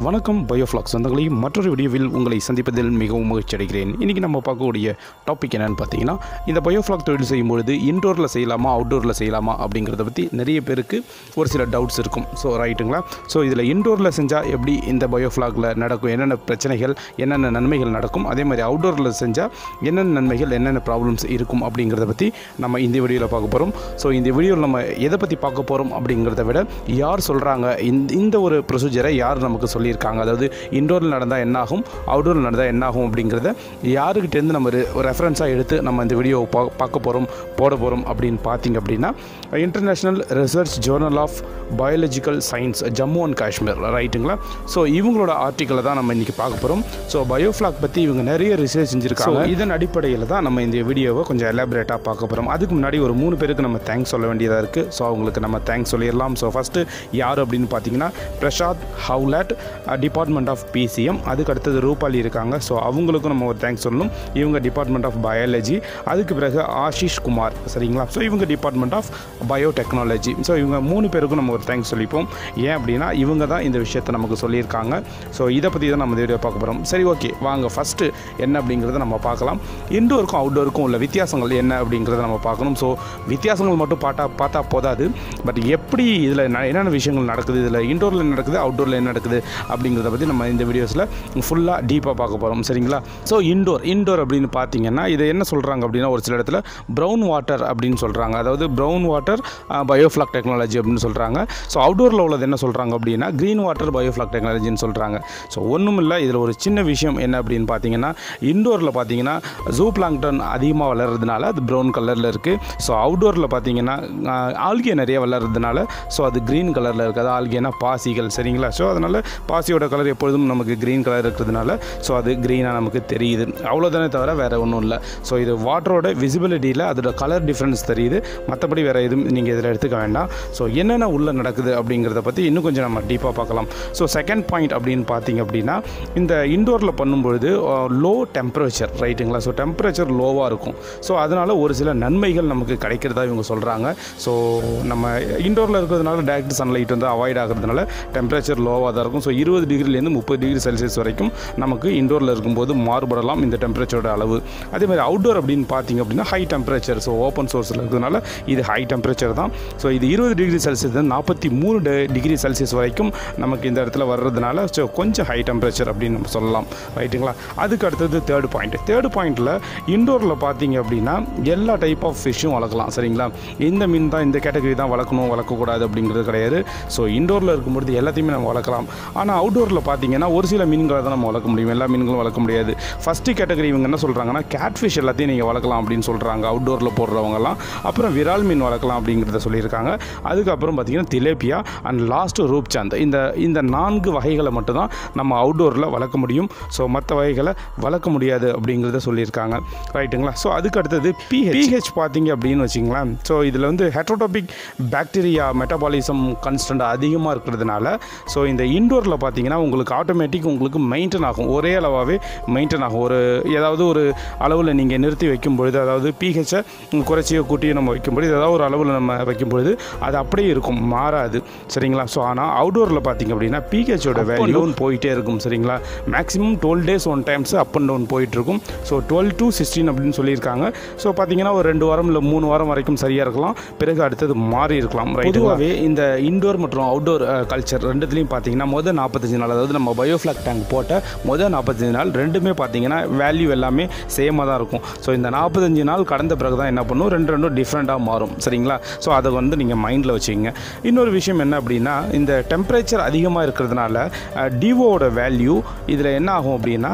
வணக்கம் பயோஃப்ளாக் சொந்தங்களை மற்றொரு வீடியோவில் உங்களை சந்திப்பதில் மிகவும் மகிழ்ச்சி அடைகிறேன் இன்றைக்கி நம்ம பார்க்கக்கூடிய டாபிக் என்னன்னு பார்த்தீங்கன்னா இந்த பயோஃப்ளாக் தொழில் செய்யும்பொழுது இன்டோரில் செய்யலாமா அவுட்டோரில் செய்யலாமா அப்படிங்கிறத பற்றி நிறைய பேருக்கு ஒரு சில டவுட்ஸ் இருக்கும் ஸோ ரைட்டுங்களா ஸோ இதில் இன்டோரில் செஞ்சால் எப்படி இந்த பயோஃப்ளாகில் நடக்கும் என்னென்ன பிரச்சனைகள் என்னென்ன நன்மைகள் நடக்கும் அதே மாதிரி அவுட்டோரில் செஞ்சால் என்னென்ன நன்மைகள் என்னென்ன ப்ராப்ளம்ஸ் இருக்கும் அப்படிங்கிறத பற்றி நம்ம இந்த வீடியோவில் பார்க்க போகிறோம் ஸோ இந்த வீடியோவில் நம்ம எதை பற்றி பார்க்க போகிறோம் அப்படிங்கிறத விட யார் சொல்கிறாங்க இந்த இந்த ஒரு ப்ரொசீஜரை யார் நமக்கு சொல்லியிருக்காங்க அதாவது இன்டோரில் நடந்தால் என்னாகும் அவுட்டோரில் நடந்தால் என்னாகும் அப்படிங்கிறத யாருக்கிட்டேருந்து நம்ம ரெஃபரன்ஸாக எடுத்து நம்ம இந்த வீடியோவை பா பார்க்க போகிறோம் போட போகிறோம் அப்படின்னு பார்த்தீங்க அப்படின்னா international research journal of biological science Jammu and Kashmir ரைட்டுங்களா ஸோ இவங்களோட ஆர்டிக்கலை தான் நம்ம இன்றைக்கி பார்க்க போகிறோம் ஸோ பயோஃப்ளாக் பற்றி இவங்க நிறைய ரிசர்ச் செஞ்சுருக்காங்க இதன் அடிப்படையில் தான் நம்ம இந்த வீடியோவை கொஞ்சம் எலாபரேட்டாக பார்க்க போகிறோம் அதுக்கு முன்னாடி ஒரு மூணு பேருக்கு நம்ம தேங்க்ஸ் சொல்ல வேண்டியதாக இருக்குது ஸோ அவங்களுக்கு நம்ம தேங்க்ஸ் சொல்லிடலாம் ஸோ ஃபஸ்ட்டு யார் அப்படின்னு பார்த்தீங்கன்னா பிரசாத் ஹவுலட் டிபார்ட்மெண்ட் ஆஃப் பிசிஎம் அதுக்கு அடுத்தது ரூபாலி இருக்காங்க ஸோ அவங்களுக்கும் நம்ம ஒரு தேங்க்ஸ் சொல்லணும் இவங்க டிபார்ட்மெண்ட் ஆஃப் பயாலஜி அதுக்கு பிறகு ஆஷிஷ் குமார் சரிங்களா ஸோ இவங்க டிபார்ட்மெண்ட் ஆஃப் பயோடெக்னாலஜி ஸோ இவங்க மூணு பேருக்கும் நம்ம ஒரு தேங்க்ஸ் சொல்லிப்போம் ஏன் அப்படின்னா இவங்க தான் இந்த விஷயத்தை நமக்கு சொல்லியிருக்காங்க ஸோ இதை பற்றி தான் நம்ம இந்த வீடியோ பார்க்க போகிறோம் சரி ஓகே வாங்க ஃபஸ்ட்டு என்ன அப்படிங்கிறத நம்ம பார்க்கலாம் இன்டோருக்கும் அவுட்டோருக்கும் உள்ள வித்தியாசங்கள் என்ன அப்படிங்கிறத நம்ம பார்க்கணும் ஸோ வித்தியாசங்கள் மட்டும் பார்த்தா பார்த்தா போதாது பட் எப்படி இதில் என்னென்ன விஷயங்கள் நடக்குது இதில் இன்டோரில் என்ன நடக்குது அவுட்டோரில் என்ன நடக்குது அப்படிங்கிறத பற்றி நம்ம இந்த வீடியோஸில் ஃபுல்லாக டீப்பாக பார்க்க போகிறோம் சரிங்களா ஸோ இன்டோர் இன்டோர் அப்படின்னு பார்த்தீங்கன்னா இதை என்ன சொல்கிறாங்க அப்படின்னா ஒரு சில இடத்துல ப்ரௌன் வாட்டர் அப்படின்னு சொல்கிறாங்க அதாவது ப்ரௌன் வாட்டர் பயோஃப்ளாக் டெக்னாலஜி அப்படின்னு சொல்கிறாங்க ஸோ அவுட்டோரில் உள்ளது என்ன சொல்கிறாங்க அப்படின்னா க்ரீன் வாட்டர் பயோஃப்ளாக் டெக்னாலஜின்னு சொல்கிறாங்க ஸோ ஒன்றும் இல்லை இதில் ஒரு சின்ன விஷயம் என்ன அப்படின்னு பார்த்தீங்கன்னா இன்டோரில் பார்த்தீங்கன்னா ஜூ பிளாங்டன் அதிகமாக வளர்றதுனால அது ப்ரௌன் கலரில் இருக்குது ஸோ அவுட்டோரில் பார்த்தீங்கன்னா ஆல்கே நிறைய வளர்றதுனால ஸோ அது க்ரீன் கலரில் இருக்குது அது ஆல்கேனா பாசிகள் சரிங்களா ஸோ அதனால் பாசியோட கலர் எப்பொழுதும் நமக்கு க்ரீன் கலர் இருக்கிறதுனால ஸோ அது க்ரீனாக நமக்கு தெரியுது அவ்வளோதானே தவிர வேறு ஒன்றும் இல்லை ஸோ இது வாட்டரோட விசிபிலிட்டியில் அதோட கலர் டிஃப்ரென்ஸ் தெரியுது மற்றபடி வேறு எதுவும் நீங்கள் இதில் எடுத்துக்க வேண்டாம் ஸோ என்னென்ன உள்ளே நடக்குது அப்படிங்கிறத பற்றி இன்னும் கொஞ்சம் நம்ம டீப்பாக பார்க்கலாம் ஸோ செகண்ட் பாயிண்ட் அப்படின்னு பார்த்தீங்க அப்படின்னா இந்த இன்டோரில் பண்ணும்பொழுது லோ டெம்பரேச்சர் ரைட்டுங்களா ஸோ டெம்பரேச்சர் லோவாக இருக்கும் ஸோ அதனால் ஒரு சில நன்மைகள் நமக்கு கிடைக்கிறதா இவங்க சொல்கிறாங்க ஸோ நம்ம இன்டோரில் இருக்கிறதுனால டேரக்ட் சன்லைட் வந்து அவாய்ட் ஆகிறதுனால டெம்பரேச்சர் லோவாக தான் இருக்கும் ஸோ இருபது டிகிரிலேருந்து முப்பது டிகிரி செல்சியஸ் வரைக்கும் நமக்கு இன்டோரில் இருக்கும்போது மாறுபடலாம் இந்த டெம்பரேச்சரோட அளவு அதே மாதிரி அவுட்டோர் அப்படின்னு பார்த்தீங்க அப்படின்னா ஹை டெம்பரேச்சர் ஸோ ஓப்பன் சோர்ஸில் இருக்கிறதுனால இது ஹை டெம்பரேச்சர் தான் ஸோ இது இருபது டிகிரி செல்சியஸ் நாற்பத்தி மூணு டிகிரி செல்சியஸ் வரைக்கும் நமக்கு இந்த இடத்துல வர்றதுனால ஸோ கொஞ்சம் ஹை டெம்பரேச்சர் அப்படின்னு நம்ம சொல்லலாம் ரைட்டுங்களா அதுக்கு அடுத்தது தேர்ட் பாயிண்ட் தேர்ட் பாயிண்ட்டில் இண்டோரில் பார்த்தீங்க அப்படின்னா எல்லா டைப் ஆஃப் ஃபிஷ்ஷும் வளர்க்கலாம் சரிங்களா இந்த மீன் தான் இந்த கேட்டகரி தான் வளர்க்கணும் வளர்க்கக்கூடாது அப்படிங்கிறது கிடையாது ஸோ இண்டோரில் இருக்கும்பொழுது எல்லாத்தையுமே நம்ம வளர்க்கலாம் ஆனால் அவுட்டோரில் பார்த்தீங்கன்னா ஒரு சில மீன்களை தான் நம்ம வளர்க்க முடியும் எல்லா மீன்களும் வளர்க்க முடியாது ஃபஸ்ட்டு கேட்டகரி இவங்க என்ன சொல்கிறாங்கன்னா கேட் ஃபிஷ் எல்லாத்தையும் நீங்கள் வளர்க்கலாம் அப்படின்னு சொல்கிறாங்க அவுட்டோரில் போடுறவங்கலாம் அப்புறம் விரால் மீன் வளர்க்கலாம் அப்படிங்கிறத சொல்லியிருக்காங்க அதுக்கப்புறம் பார்த்தீங்கன்னா திலேப்பியா அண்ட் லாஸ்ட்டு ரூப்சாந்த் இந்த இந்த நான்கு வகைகளை மட்டும்தான் நம்ம அவுட்டோரில் வளர்க்க முடியும் ஸோ மற்ற வகைகளை வளர்க்க முடியாது அப்படிங்கிறத சொல்லியிருக்காங்க ரைட்டுங்களா ஸோ அதுக்கு அடுத்தது பிஹெச் பிஹெச் பார்த்தீங்க அப்படின்னு வச்சிங்களேன் ஸோ இதில் வந்து ஹெட்ரோடோபிக் பாக்டீரியா மெட்டபாலிசம் கன்ஸ்டன்ட் அதிகமாக இருக்கிறதுனால ஸோ இந்த இன்டோரில் பார்த்தீங்கன்னா உங்களுக்கு ஆட்டோமேட்டிக் உங்களுக்கு மெயின்டைன் ஆகும் ஒரே அளவாகவே மெயின்டைன் ஆகும் ஒரு ஏதாவது ஒரு அளவில் நீங்கள் நிறுத்தி வைக்கும் பொழுது அதாவது பிஹெச்சை குறைச்சியோ கூட்டியோ நம்ம வைக்கும் பொழுது ஏதாவது ஒரு அளவில் நம்ம வைக்கும் பொழுது அது அப்படியே இருக்கும் மாறாது சரிங்களா ஸோ ஆனால் அவுடோரில் பார்த்தீங்க அப்படின்னா பிஹெச்சோட வேல்யூ போயிட்டே இருக்கும் சரிங்களா maximum twelve days one times up and down போயிட்டுருக்கும் ஸோ டுவெல் டு சிக்ஸ்டீன் அப்படின்னு சொல்லியிருக்காங்க ஸோ பார்த்தீங்கன்னா ஒரு ரெண்டு வாரம் இல்லை மூணு வாரம் வரைக்கும் சரியாக இருக்கலாம் பிறகு அடுத்தது மாறி இருக்கலாம் பொதுவாகவே இந்த இன்டோர் மற்றும் அவுட்டோர் கல்ச்சர் ரெண்டுத்துலையும் பார்த்தீங்கன்னா மொதல் நாற்பத்தஞ்சு நாள் அதாவது நம்ம பயோஃப்ளாக் டேங்க் போட்ட மொதல் நாற்பத்தஞ்சு நாள் ரெண்டுமே பார்த்தீங்கன்னா வேல்யூ எல்லாமே சேமாக தான் இருக்கும் ஸோ இந்த நாற்பத்தஞ்சு நாள் கடந்த பிறகு தான் என்ன பண்ணும் ரெண்டு ரெண்டும் டிஃப்ரெண்ட்டாக மாறும் சரிங்களா ஸோ அதை வந்து நீங்கள் மைண்டில் வச்சுக்கோங்க இன்னொரு விஷயம் என்ன அப்படின்னா இந்த டெம்பரேச்சர் அதிகமாக இருக்கிறதுனால டிவோவோட வேல்யூ இதில் என்ன ஆகும் அப்படின்னா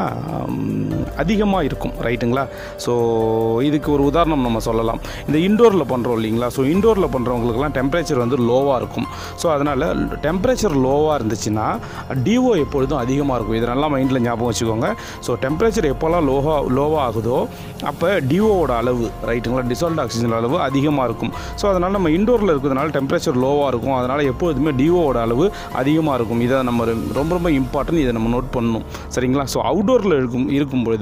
அதிகமாக இருக்கும் ரைட்டுங்களா ஸோ இதுக்கு ஒரு உதாரணம் நம்ம சொல்லலாம் இந்த இண்டோரில் பண்ணுறோம் இல்லைங்களா ஸோ இண்டோரில் பண்ணுறவங்களுக்குலாம் டெம்பரேச்சர் வந்து லோவாக இருக்கும் ஸோ அதனால் டெம்பரேச்சர் லோவாக இருந்துச்சுன்னா டிஓ எப்பொழுதும் அதிகமாக இருக்கும் இது நல்லா மைண்டில் ஞாபகம் வச்சுக்கோங்க ஸோ டெம்பரேச்சர் எப்போல்லாம் லோவா லோவாக ஆகுதோ அப்போ டிஓவோட அளவு ரைட்டுங்களா டிசால்ட் ஆக்சிஜன் அளவு அதிகமாக இருக்கும் ஸோ அதனால் நம்ம இண்டோரில் இருக்கிறதுனால டெம்பரேச்சர் லோவாக இருக்கும் அதனால் எப்பொழுதுமே டிஓவோட அளவு அதிகமாக இருக்கும் இதை நம்ம ரொம்ப ரொம்ப இம்பார்ட்டன்ட் இதை நம்ம நோட் பண்ணணும் சரிங்களா ஸோ அவுட்டோரில் இருக்கும் இருக்கும்பொழுது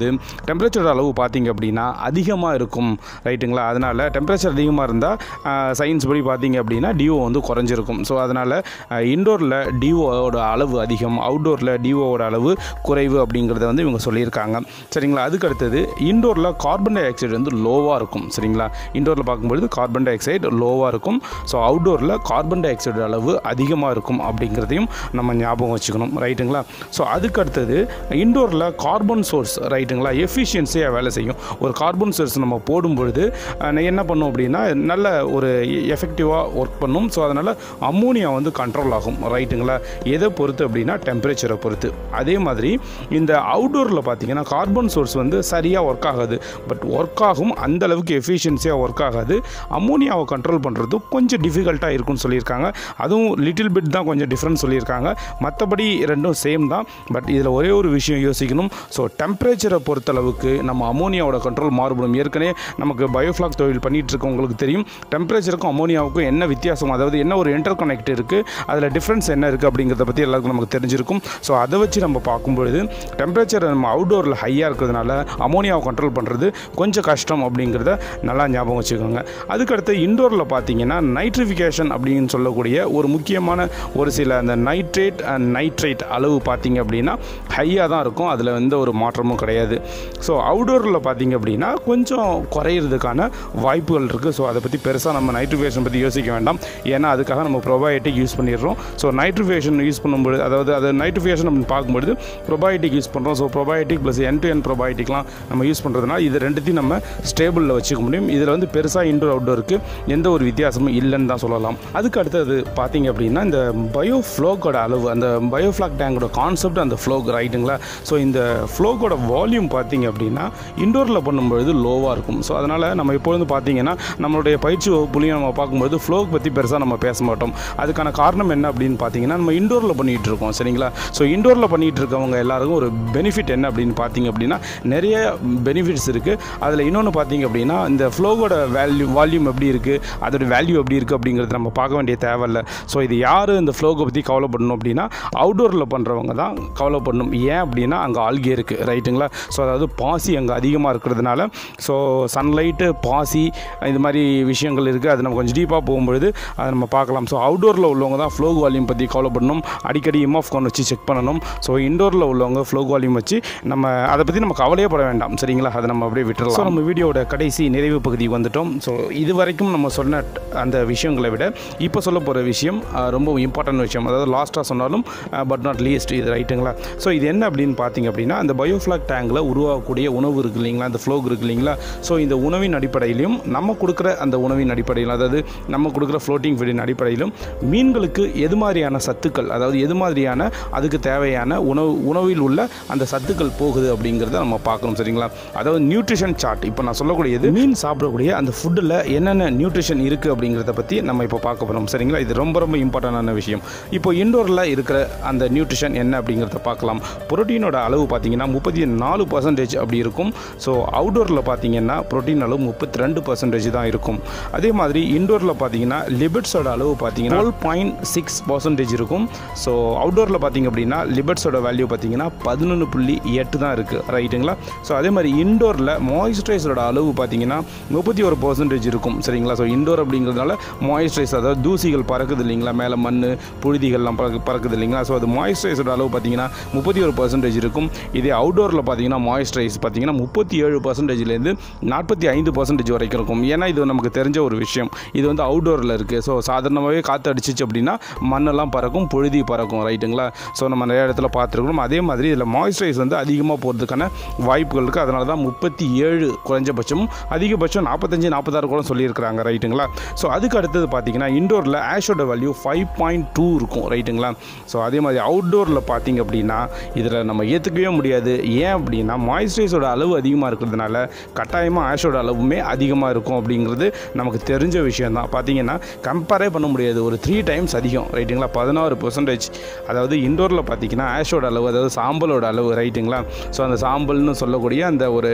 போகும்பொழுது டெம்பரேச்சர் அளவு பார்த்தீங்க அப்படின்னா அதிகமாக இருக்கும் ரைட்டுங்களா அதனால் டெம்பரேச்சர் அதிகமாக இருந்தால் சயின்ஸ் படி பார்த்தீங்க அப்படின்னா டிஓ வந்து குறைஞ்சிருக்கும் ஸோ அதனால் இன்டோரில் டிஓவோட அளவு அதிகம் அவுட்டோரில் டிஓவோட அளவு குறைவு அப்படிங்கிறத வந்து இவங்க சொல்லியிருக்காங்க சரிங்களா அதுக்கு அடுத்தது இன்டோரில் கார்பன் டை ஆக்சைடு வந்து லோவாக இருக்கும் சரிங்களா இன்டோரில் பார்க்கும்பொழுது கார்பன் டை ஆக்சைடு லோவாக இருக்கும் ஸோ அவுட்டோரில் கார்பன் டை ஆக்சைடு அளவு அதிகமாக இருக்கும் அப்படிங்கிறதையும் நம்ம ஞாபகம் வச்சுக்கணும் ரைட்டுங்களா ஸோ அதுக்கு அடுத்தது இன்டோரில் கார்பன் சோர்ஸ் ரைட்டுங்களா எஃபிஷியன்சியாக வேலை செய்யும் ஒரு கார்பன் சோர்ஸ் நம்ம போடும் பொழுது அஹ், என்ன பண்ணும் அப்படின்னா நல்ல ஒரு எஃபெக்டிவாக ஒர்க் பண்ணும் ஸோ அதனால் அம்மோனியா வந்து கண்ட்ரோல் ஆகும் ரைட்டுங்களா எதை பொறுத்து அப்படின்னா டெம்பரேச்சரை பொறுத்து அதே மாதிரி இந்த அவுட்டோரில் பார்த்தீங்கன்னா கார்பன் சோர்ஸ் வந்து சரியாக ஒர்க் ஆகாது பட் ஒர்க் ஆகும் அந்த அளவுக்கு எஃபிஷியன்சியாக ஒர்க் ஆகாது அம்மோனியாவை கண்ட்ரோல் பண்ணுறது கொஞ்சம் டிஃபிகல்ட்டாக இருக்கும்னு சொல்லியிருக்காங்க அதுவும் லிட்டில் பிட் தான் கொஞ்சம் டிஃப்ரெண்ட் சொல்லியிருக்காங்க மற்றபடி ரெண்டும் சேம் தான் பட் இதில் ஒரே ஒரு விஷயம் யோசிக்கணும் ஸோ டெம்பரேச்சரை பொறுத்தளவுக்கு நம்ம அமோனியாவோட கண்ட்ரோல் மாறுபடும் ஏற்கனவே நமக்கு பயோஃப்ளாக் தொழில் பண்ணிட்டு இருக்கவங்களுக்கு தெரியும் டெம்பரேச்சருக்கும் அமோனியாவுக்கும் என்ன வித்தியாசம் அதாவது என்ன ஒரு இன்டர் கனெக்ட் இருக்குது அதில் டிஃப்ரென்ஸ் என்ன இருக்குது அப்படிங்கிறத பற்றி எல்லாருக்கும் நமக்கு தெரிஞ்சிருக்கும் ஸோ அதை வச்சு நம்ம பார்க்கும்பொழுது டெம்பரேச்சர் நம்ம அவுட்டோரில் ஹையாக இருக்கிறதுனால அமோனியாவை கண்ட்ரோல் பண்ணுறது கொஞ்சம் கஷ்டம் அப்படிங்கிறத நல்லா ஞாபகம் வச்சுக்கோங்க அதுக்கடுத்து இண்டோரில் பார்த்தீங்கன்னா நைட்ரிஃபிகேஷன் அப்படின்னு சொல்லக்கூடிய ஒரு முக்கியமான ஒரு சில அந்த நைட்ரேட் அண்ட் நைட்ரேட் அளவு பார்த்தீங்க அப்படின்னா ஹையாக தான் இருக்கும் அதில் எந்த ஒரு மாற்றமும் கிடையாது ஸோ அவுடோரில் பார்த்தீங்க அப்படின்னா கொஞ்சம் குறையிறதுக்கான வாய்ப்புகள் இருக்குது ஸோ அதை பற்றி பெருசாக நம்ம நைட்ரிஃபிகேஷன் பற்றி யோசிக்க வேண்டாம் ஏன்னா அதுக்காக நம்ம ப்ரொபயோட்டிக் யூஸ் பண்ணிடுறோம் ஸோ நைட்ரிஃபிகேஷன் யூஸ் பண்ணும்போது அதாவது அது நைட்ரிஃபிகேஷன் அப்படின்னு பார்க்கும்பொழுது ப்ரொபயோட்டிக் யூஸ் பண்ணுறோம் so probiotic plus N to N ப்ரொபயோட்டிக்லாம் நம்ம யூஸ் பண்ணுறதுனால இது ரெண்டுத்தையும் நம்ம ஸ்டேபிளில் வச்சுக்க முடியும் இதில் வந்து பெருசாக இன்டோர் அவுட்டோருக்கு எந்த ஒரு வித்தியாசமும் இல்லைன்னு தான் சொல்லலாம் அதுக்கு அடுத்தது பார்த்தீங்க அப்படின்னா இந்த பயோ ஃப்ளோக்கோட அளவு அந்த பயோஃப்ளாக் டேங்கோட கான்செப்ட் அந்த ஃப்ளோக் ரைட்டுங்களா ஸோ இந்த ஃப்ளோக்கோட வால்யூம் பார்த்தீங்க அப்படின்னா இண்டோரில் பண்ணும்பொழுது லோவாக இருக்கும் ஸோ அதனால் நம்ம எப்பொழுதும் பார்த்தீங்கன்னா நம்மளுடைய பயிற்சி வகுப்புலையும் நம்ம பார்க்கும்போது ஃப்ளோக் பற்றி பெருசாக நம்ம பேச மாட்டோம் அதுக்கான காரணம் என்ன அப்படின்னு பார்த்தீங்கன்னா நம்ம இண்டோரில் பண்ணிகிட்டு இருக்கோம் சரிங்களா ஸோ இண்டோரில் பண்ணிகிட்டு இருக்கவங்க எல்லாருக்கும் ஒரு பெனிஃபிட் என்ன அப்படின்னு பார்த்தீங்க அப்படின்னா நிறைய பெனிஃபிட்ஸ் இருக்குது அதில் இன்னொன்று பார்த்தீங்க அப்படின்னா இந்த ஃப்ளோவோட வேல்யூ வால்யூம் எப்படி இருக்குது அதோட வேல்யூ எப்படி இருக்குது அப்படிங்கிறது நம்ம பார்க்க வேண்டிய தேவையில்ல ஸோ இது யார் இந்த ஃப்ளோவை பற்றி கவலைப்படணும் அப்படின்னா அவுட்டோரில் பண்ணுறவங்க தான் கவலைப்படணும் ஏன் அப்படின்னா அங்கே ஆல்கே இருக்குது ரைட்டுங்களா ஸோ அதாவது பாசி அங்கே அதிகமாக இருக்கிறதுனால ஸோ சன்லைட்டு பாசி இது மாதிரி விஷயங்கள் இருக்குது அது நம்ம கொஞ்சம் டீப்பாக போகும்பொழுது அதை நம்ம பார்க்கலாம் ஸோ அவுட்டோரில் உள்ளவங்க தான் ஃப்ளோ வால்யூம் பற்றி கவலைப்படணும் அடிக்கடி இம்ஆஃப் கோன் வச்சு செக் பண்ணணும் ஸோ இண்டோரில் உள்ளவங்க ஃப்ளோ வால்யூம் வச்சு நம்ம அதை பற்றி நம்ம கவலையே பட வேண்டாம் சரிங்களா அதை நம்ம அப்படியே விட்டுறலாம் ஸோ நம்ம வீடியோட கடைசி நிறைவு பகுதிக்கு வந்துட்டோம் ஸோ இது வரைக்கும் நம்ம சொன்ன அந்த விஷயங்களை விட இப்போ சொல்ல போகிற விஷயம் அஹ், ரொம்ப இம்பார்ட்டன்ட் விஷயம் அதாவது லாஸ்ட்டாக சொன்னாலும் பட் நாட் லீஸ்ட் இது ரைட்டுங்களா ஸோ இது என்ன அப்படின்னு பார்த்தீங்க அப்படின்னா அந்த பயோஃப்ளாக் டேங்கில் உருவாகக்கூடிய உணவு இருக்குது இல்லைங்களா அந்த ஃப்ளோக் இருக்குது இல்லைங்களா ஸோ இந்த உணவின் அடிப்படையிலும் நம்ம கொடுக்குற அந்த உணவின் அடிப்படையில் அதாவது நம்ம கொடுக்குற ஃப்ளோட்டிங் ஃபீடின் அடிப்படையிலும் மீன்களுக்கு எது மாதிரியான சத்துக்கள் அதாவது எது மாதிரியான அதுக்கு தேவையான உணவு உணவில் உள்ள அந்த சத்துக்கள் போகுது அப்படிங்கிறத நம்ம பார்க்கணும் சரிங்களா அதாவது நியூட்ரிஷன் சார்ட் இப்போ நான் சொல்லக்கூடியது மீன் சாப்பிடக்கூடிய அந்த ஃபுட்டில் என்னென்ன நியூட்ரிஷன் இருக்குது அப்படிங்கிறத பற்றி நம்ம இப்போ பார்க்க போகிறோம் சரிங்களா இது ரொம்ப ரொம்ப இம்பார்ட்டண்டான விஷயம் இப்போ இண்டோரில் இருக்கிற அந்த நியூட்ரிஷன் என்ன அப்படிங்கிறத பார்க்கலாம் புரோட்டீனோட அளவு பார்த்தீங்கன்னா முப்பத்தி நாலு பர்சன்டேஜ் அப்படி இருக்கும் ஸோ அவுடோரில் பார்த்தீங்கன்னா புரோட்டீன் அளவு முப்பத்தி ரெண்டு பர்சன்டேஜ் தான் இருக்கும் அதே மாதிரி இண்டோரில் பார்த்தீங்கன்னா லிபிட்ஸோட அளவு பார்த்தீங்கன்னா டுவெல் பாயிண்ட் சிக்ஸ் பர்சன்டேஜ் இருக்கும் ஸோ அவுட்டோரில் பார்த்தீங்க அப்படின்னா லிபிட்ஸோட வேல்யூ பார்த்தீங்கன்னா பதினொன்று புள்ளி எட்டு தான் இருக்குது ரைட்டுங்களா ஸோ அதே மாதிரி இண்டோரில் மாய்ஸ்சரைசரோட அளவு பார்த்தீங்கன்னா முப்பத்தி ஒரு பர்சன்டேஜ் இருக்கும் சரிங்களா ஸோ இண்டோர் அப்படிங்கிறதுனால மாய்ஸ்சரைஸ் அதாவது தூசிகள் பறக்குது இல்லைங்களா மேலே மண் புழுதிகள்லாம் பறக்கு பறக்குது இல்லைங்களா ஸோ அது மாய்ஸ்சரைஸோட அளவு பார்த்தீங்கன்னா முப்பத்தி ஒரு பர்சன்டேஜ் இருக்கும் இதே அவுட்டோரில் பார்த்தீங்கன்னா மாய்ஸ்சரைஸ் பார்த்தீங்கன்னா முப்பத்தி ஏழு பர்சன்டேஜ்லேருந்து நாற்பத்தி ஐந்து பர்சன்டேஜ் வரைக்கும் இருக்கும் ஏன்னா இது நமக்கு தெரிஞ்ச ஒரு விஷயம் இது வந்து அவுட்டோரில் இருக்குது ஸோ சாதாரணமாகவே காற்று அடிச்சிச்சு அப்படின்னா மண்ணெல்லாம் பறக்கும் புழுதி பறக்கும் ரைட்டுங்களா ஸோ நம்ம நிறைய இடத்துல பார்த்துருக்கணும் அதே மாதிரி இதில் மாய்ஸ்சரைஸ் வந்து அதிகமாக போகிறதுக்கான வாய்ப்புகள் இருக்குது அதனால தான் முப்பத்தி ஏழு குறைஞ்சபட்சம் அதிகபட்சம் நாற்பத்தஞ்சு நாற்பத்தாறு கூட சொல்லியிருக்கிறாங்க ரைட்டுங்களா ஸோ அதுக்கு அடுத்தது பார்த்தீங்கன்னா இண்டோரில் ஆஷோட வேல்யூ ஃபைவ் பாயிண்ட் டூ இருக்கும் ரைட்டுங்களா ஸோ அதே மாதிரி அவுட்டோரில் பார்த்தீங்க அப்படின்னா இதில் நம்ம ஏற்றுக்கவே முடியாது ஏன் அப்படின்னா மாய்ஸ்சரைஸோட அளவு அதிகமாக இருக்கிறதுனால கட்டாயமாக ஆஷோட அளவுமே அதிகமாக இருக்கும் அப்படிங்கிறது நமக்கு தெரிஞ்ச விஷயம் தான் பார்த்தீங்கன்னா கம்பேரே பண்ண முடியாது ஒரு த்ரீ டைம்ஸ் அதிகம் ரைட்டுங்களா பதினாறு பர்சன்டேஜ் அதாவது இண்டோரில் பார்த்தீங்கன்னா ஆஷோட அளவு அதாவது சாம்பலோட அளவு ரைட்டுங்களா ஸோ அந்த சாம்பல்னு சொல்லக்கூடிய அந்த ஒரு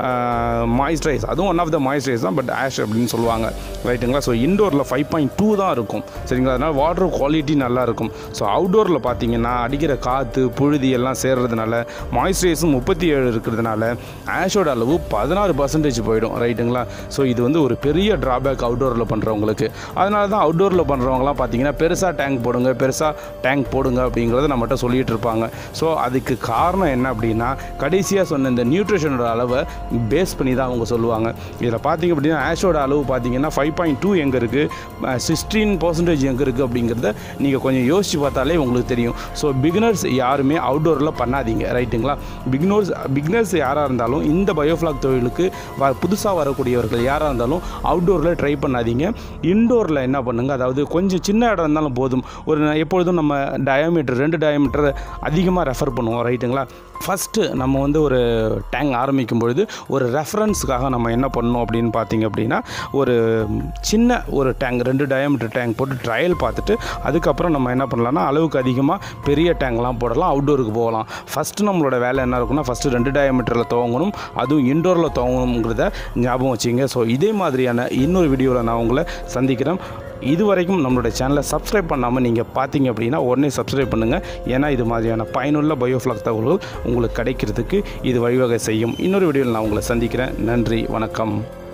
மாய்ஸ்சரைஸ் அதுவும் ஒன் ஆஃப் த மாய்ஸ்சரைஸ் தான் பட் ஆஷ் அப்படின்னு சொல்லுவாங்க ரைட்டுங்களா ஸோ இண்டோரில் ஃபைவ் பாயிண்ட் டூ தான் இருக்கும் சரிங்களா அதனால் வாட்டர் குவாலிட்டி நல்லா இருக்கும் ஸோ அவுட்டோரில் பார்த்தீங்கன்னா அடிக்கிற காற்று புழுதி எல்லாம் சேர்றதுனால மாய்ஸ்சரைஸும் முப்பத்தி ஏழு இருக்கிறதுனால ஆஷோட அளவு பதினாறு பர்சன்டேஜ் போயிடும் ரைட்டுங்களா ஸோ இது வந்து ஒரு பெரிய ட்ராபேக் அவுட்டோரில் பண்ணுறவங்களுக்கு அதனால தான் அவுட்டோரில் பண்ணுறவங்களாம் பார்த்தீங்கன்னா பெருசாக டேங்க் போடுங்க பெருசாக டேங்க் போடுங்க அப்படிங்கிறத நம்மகிட்ட சொல்லிகிட்டு இருப்பாங்க ஸோ அதுக்கு காரணம் என்ன அப்படின்னா கடைசியாக சொன்ன இந்த நியூட்ரிஷனோட அளவை பேஸ் பண்ணி தான் அவங்க சொல்லுவாங்க இதில் பார்த்தீங்க அப்படின்னா ஆஷோட அளவு பார்த்தீங்கன்னா ஃபைவ் பாயிண்ட் டூ எங்கே இருக்குது சிக்ஸ்டீன் பர்சன்டேஜ் எங்கே இருக்குது அப்படிங்கிறத நீங்கள் கொஞ்சம் யோசித்து பார்த்தாலே உங்களுக்கு தெரியும் ஸோ பிகினர்ஸ் யாருமே அவுட்டோரில் பண்ணாதீங்க ரைட்டுங்களா பிகினர்ஸ் பிகினர்ஸ் யாராக இருந்தாலும் இந்த பயோஃப்ளாக் தொழிலுக்கு வ புதுசாக வரக்கூடியவர்கள் யாராக இருந்தாலும் அவுட்டோரில் ட்ரை பண்ணாதீங்க இன்டோரில் என்ன பண்ணுங்கள் அதாவது கொஞ்சம் சின்ன இடம் இருந்தாலும் போதும் ஒரு எப்பொழுதும் நம்ம டயாமீட்டர் ரெண்டு டயாமீட்டர் அதிகமாக ரெஃபர் பண்ணுவோம் ரைட்டுங்களா ஃபஸ்ட்டு நம்ம வந்து ஒரு டேங்க் ஆரம்பிக்கும் பொழுது ஒரு ரெஃபரன்ஸுக்காக நம்ம என்ன பண்ணணும் அப்படின்னு பார்த்தீங்க அப்படின்னா ஒரு சின்ன ஒரு டேங்க் ரெண்டு டயாமீட்டர் டேங்க் போட்டு ட்ரையல் பார்த்துட்டு அதுக்கப்புறம் நம்ம என்ன பண்ணலாம்னா அளவுக்கு அதிகமாக பெரிய டேங்க்லாம் போடலாம் அவுட்டோருக்கு போகலாம் ஃபஸ்ட்டு நம்மளோட வேலை என்ன இருக்குன்னா ஃபஸ்ட்டு ரெண்டு டயாமீட்டரில் துவங்கணும் அதுவும் இன்டோரில் துவங்கணுங்கிறத ஞாபகம் வச்சுங்க ஸோ இதே மாதிரியான இன்னொரு வீடியோவில் நான் உங்களை சந்திக்கிறேன் இது வரைக்கும் நம்மளோட சேனலை சப்ஸ்கிரைப் பண்ணாமல் நீங்கள் பார்த்தீங்க அப்படின்னா உடனே சப்ஸ்கிரைப் பண்ணுங்கள் ஏன்னா இது மாதிரியான பயனுள்ள பயோஃப்ளாக் தகவல்கள் உங்களுக்கு கிடைக்கிறதுக்கு இது வழிவகை செய்யும் இன்னொரு வீடியோவில் நான் உங்களை சந்திக்கிறேன் நன்றி வணக்கம்